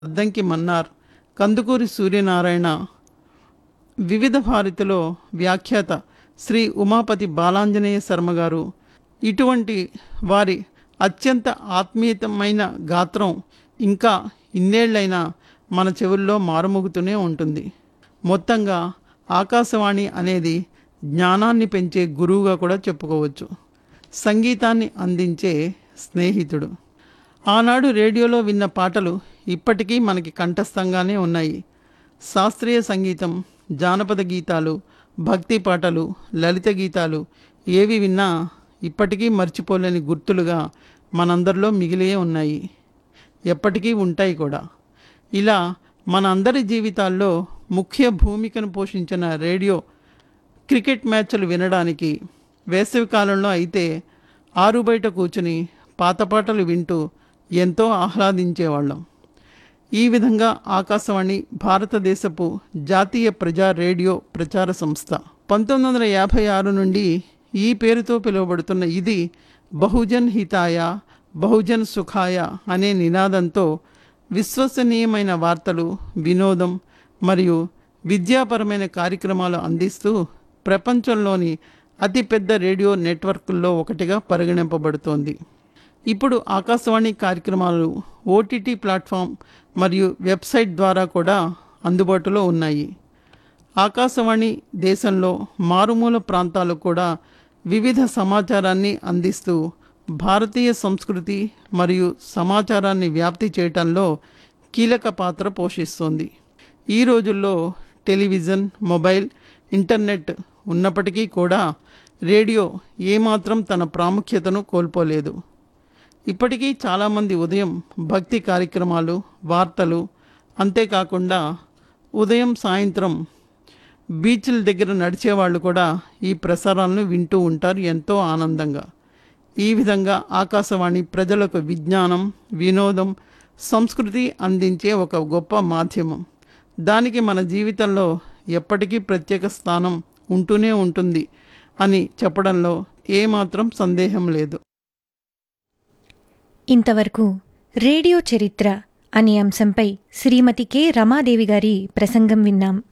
అద్దంకి మన్నార్ కందుకూరి సూర్యనారాయణ వివిధ భారతిలో వ్యాఖ్యాత శ్రీ ఉమాపతి బాలాంజనేయ శర్మ గారు ఇటువంటి వారి అత్యంత ఆత్మీయతమైన గాత్రం ఇంకా ఇన్నేళ్లైనా మన చెవుల్లో మారుమోగుతూనే ఉంటుంది మొత్తంగా ఆకాశవాణి అనేది జ్ఞానాన్ని పెంచే గురువుగా కూడా చెప్పుకోవచ్చు సంగీతాన్ని అందించే స్నేహితుడు ఆనాడు రేడియోలో విన్న పాటలు ఇప్పటికీ మనకి కంఠస్థంగానే ఉన్నాయి శాస్త్రీయ సంగీతం జానపద గీతాలు భక్తి పాటలు లలిత గీతాలు ఏవి విన్నా ఇప్పటికీ మర్చిపోలేని గుర్తులుగా మనందరిలో మిగిలే ఉన్నాయి ఎప్పటికీ ఉంటాయి కూడా ఇలా మన అందరి జీవితాల్లో ముఖ్య భూమికను పోషించిన రేడియో క్రికెట్ మ్యాచ్లు వినడానికి వేసవి కాలంలో అయితే ఆరు బయట కూర్చుని పాత పాటలు వింటూ ఎంతో ఆహ్లాదించేవాళ్ళం ఈ విధంగా ఆకాశవాణి భారతదేశపు జాతీయ ప్రజా రేడియో ప్రచార సంస్థ పంతొమ్మిది వందల యాభై ఆరు నుండి ఈ పేరుతో పిలువబడుతున్న ఇది బహుజన్ హితాయ బహుజన్ సుఖాయ అనే నినాదంతో విశ్వసనీయమైన వార్తలు వినోదం మరియు విద్యాపరమైన కార్యక్రమాలు అందిస్తూ ప్రపంచంలోని అతిపెద్ద రేడియో నెట్వర్క్ల్లో ఒకటిగా పరిగణింపబడుతోంది ఇప్పుడు ఆకాశవాణి కార్యక్రమాలు ఓటీటీ ప్లాట్ఫామ్ మరియు వెబ్సైట్ ద్వారా కూడా అందుబాటులో ఉన్నాయి ఆకాశవాణి దేశంలో మారుమూల ప్రాంతాలు కూడా వివిధ సమాచారాన్ని అందిస్తూ భారతీయ సంస్కృతి మరియు సమాచారాన్ని వ్యాప్తి చేయటంలో కీలక పాత్ర పోషిస్తోంది ఈ రోజుల్లో టెలివిజన్ మొబైల్ ఇంటర్నెట్ ఉన్నప్పటికీ కూడా రేడియో ఏమాత్రం తన ప్రాముఖ్యతను కోల్పోలేదు ఇప్పటికీ చాలామంది ఉదయం భక్తి కార్యక్రమాలు వార్తలు అంతేకాకుండా ఉదయం సాయంత్రం బీచ్ల దగ్గర నడిచేవాళ్ళు కూడా ఈ ప్రసారాలను వింటూ ఉంటారు ఎంతో ఆనందంగా ఈ విధంగా ఆకాశవాణి ప్రజలకు విజ్ఞానం వినోదం సంస్కృతి అందించే ఒక గొప్ప మాధ్యమం దానికి మన జీవితంలో ఎప్పటికీ ప్రత్యేక స్థానం ఉంటూనే ఉంటుంది అని చెప్పడంలో ఏమాత్రం సందేహం లేదు ఇంతవరకు రేడియో చరిత్ర అనే అంశంపై శ్రీమతి కె రమాదేవి గారి ప్రసంగం విన్నాం